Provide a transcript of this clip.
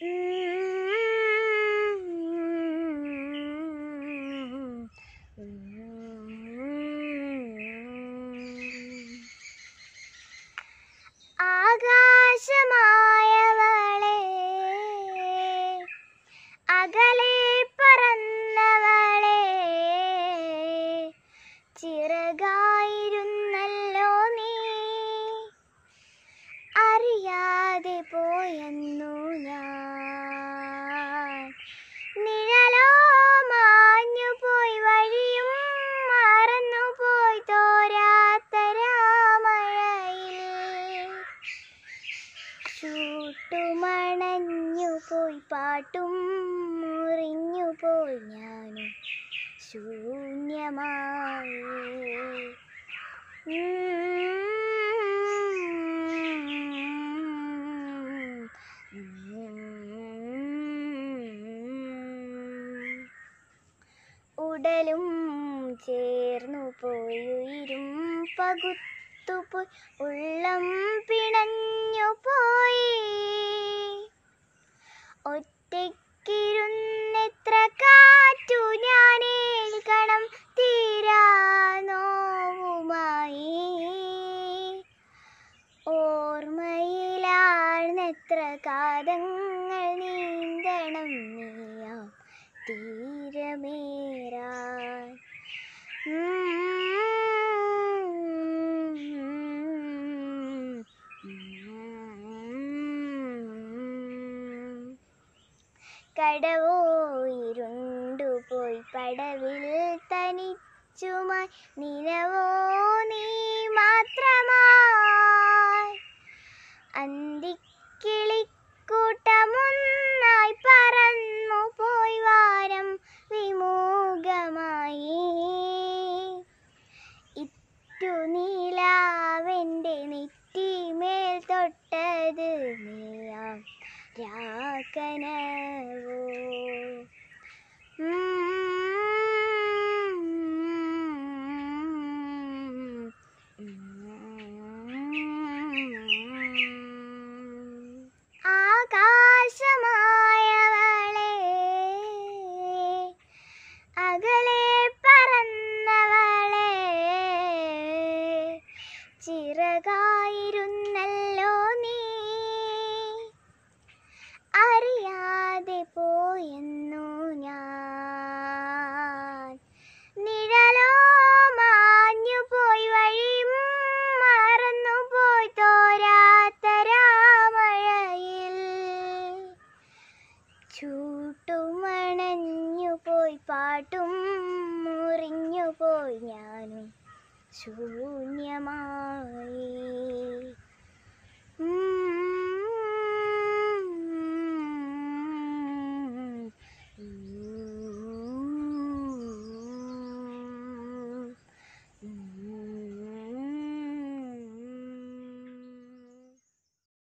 ആകാശമായവളെ അകലെ പറന്നവളെ ചിറകായിരുന്നല്ലോ നീ അറിയാതെ പോയെന്നു ഞാൻ നിഴലോ മാഞ്ഞു പോയി വഴിയും മറന്നു പോയി തോരാത്ത രാമഴയിൽ ചൂട്ടുമണഞ്ഞു പോയി പാട്ടും മുറിഞ്ഞു പോയി ഞാനും ശൂന്യമായി ഉടലും ചേർന്നു പോയുയിരും പകുത്തുപോയി ഉള്ളം പിണഞ്ഞു പോയി ഒറ്റയ്ക്കിരുന്നെത്ര കാറ്റു ഞാനേൽക്കണം തീരാ നോവുമായി ഓർമ്മയിലാഴ്ന്നെത്ര കാതങ്ങൾ നീന്തണം നീയാം തീരമേറാൻ കടവോ ഇരുണ്ടുപോയി പടവിൽ തനിച്ചുമായി നിലവോ നീ മാത്രമായി അന്തിക്കിളിക്കൂട്ടമൊന്നായി പറന്നു പോയി വാരം വിമൂകമായി ഇറ്റു നീലാവെൻ്റെ നെറ്റിമേൽ തൊട്ടത് നീയാം രാക്കനവോ ആകാശമായവളെ അകലെ പറന്നവളെ ചിറകായിരുന്നല്ലോ നീ അറിയാതെ പോയെന്നു ഞാൻ നിഴലോ മാഞ്ഞു പോയി വഴിയും മറന്നു പോയി തോരാത്ത രാമഴയിൽ ചൂട്ടുമണഞ്ഞു പോയി പാട്ടും മുറിഞ്ഞു പോയി ഞാനും ശൂന്യമായി